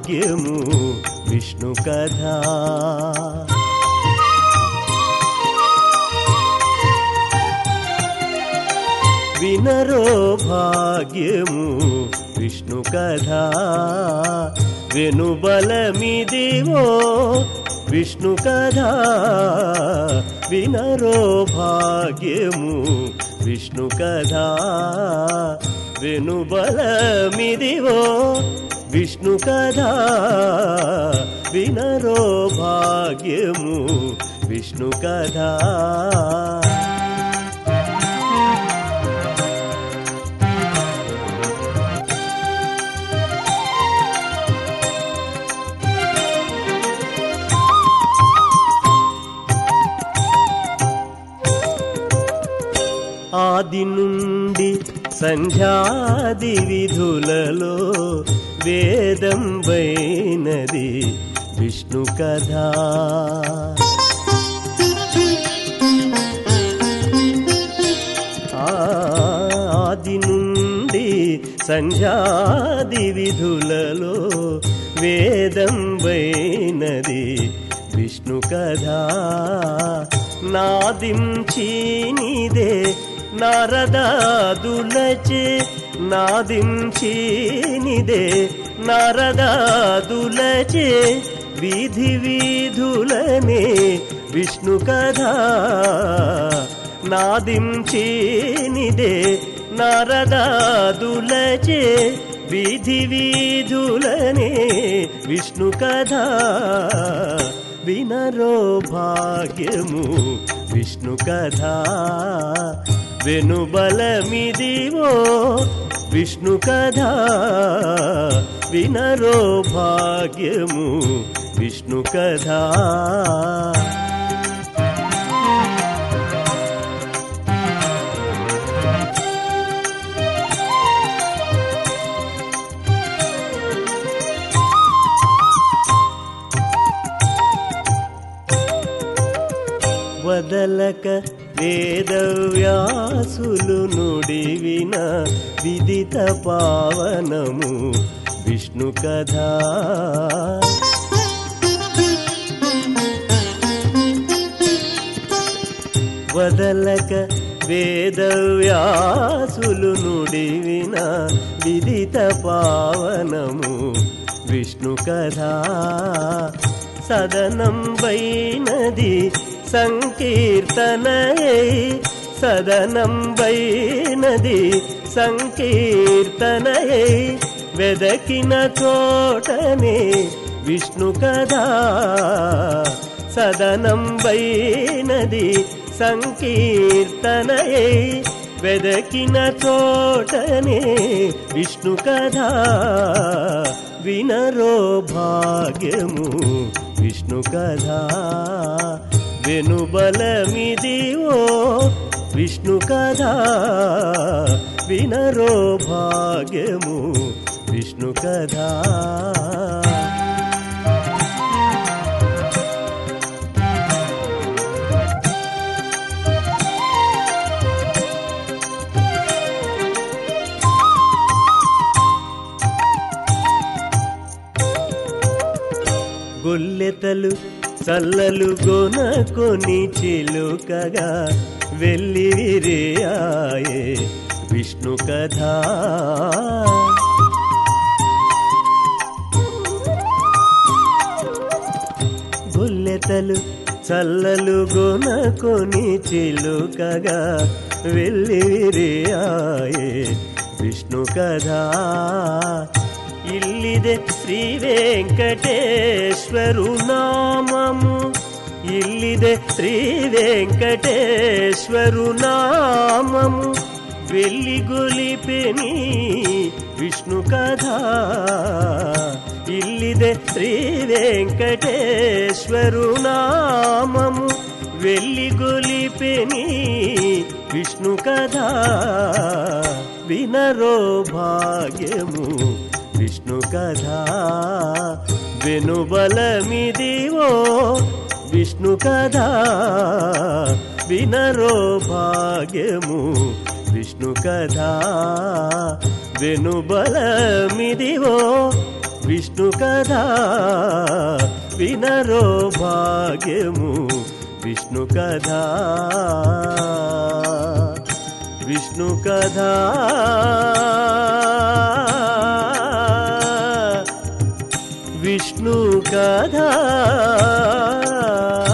భాగ్యము విష్ణు కథ వినరో భాగ్యము విష్ణు కథ వెనుబలమిదివో విష్ణు కథ వినరో భాగ్యము విష్ణు కథ వెనుబలమిదివో విష్ణు కథ వినరో భాగ్యము విష్ణు కథ ఆది నుండి సంధ్యాది విధులలో వేదం వైనది విష్ణు కథ ఆది నుండి సంధ్యాది విధులలో వేదం వైనది విష్ణు కథ నాదించీనిదే నారదాదులచే నాదించీనిదే నారదాదులచే వీధి వీధులనే విష్ణు కథ నాదించీనిదే నారదాదులచే వీధి వీధులనే విష్ణు కథ వినరో భాగ్యము విష్ణు కథ వెనుబలమిదివో విష్ణు కథ వినరో భాగ్యము విష్ణు కథ వదలక వేదవ్యాసులు నుడివిన విదిత పావనము విష్ణు కథ వదలక వేదవ్యాసులు నుడివిన విదిత పావనము విష్ణు కథ సదనం వైనది సంకీర్తనయై సదనం వైనది సంకీర్తనయై వెదకిన చోటనే విష్ణు కథ సదనం వైనది సంకీర్తనయై వెదకిన చోటనే విష్ణు కథ వినరో భాగ్యము విష్ణు కథ వెనుబలమిదివో విష్ణు కథ వినరో భాగ్యము విష్ణు కథ గొల్లెతలు చల్లలు గొనకొని చిలుకగా వెళ్ళి విరియాయే విష్ణు కథ గొల్లెతలు చల్లలు గొనకొని చిలుకగా వెళ్ళి విరియాయే విష్ణు కథ ఇల్లిదే శ్రీ వెంకటేశ్వరు నామము ఇల్లిదే శ్రీ వెంకటేశ్వరు నామము వెళ్ళి గొలిపెని విష్ణు కథ ఇల్లిదే శ్రీ వెంకటేశ్వరు నామము వెళ్ళి గొలిపెని విష్ణు కథ వినరో భాగ్యము విష్ణు కథ వెనుబలమిదివో విష్ణు కథ వినరో భాగ్యము విష్ణు కథ వెనుబలమిదివో విష్ణు కథ వినరో భాగ్యము విష్ణు కథ విష్ణు కథ విష్ణు కథ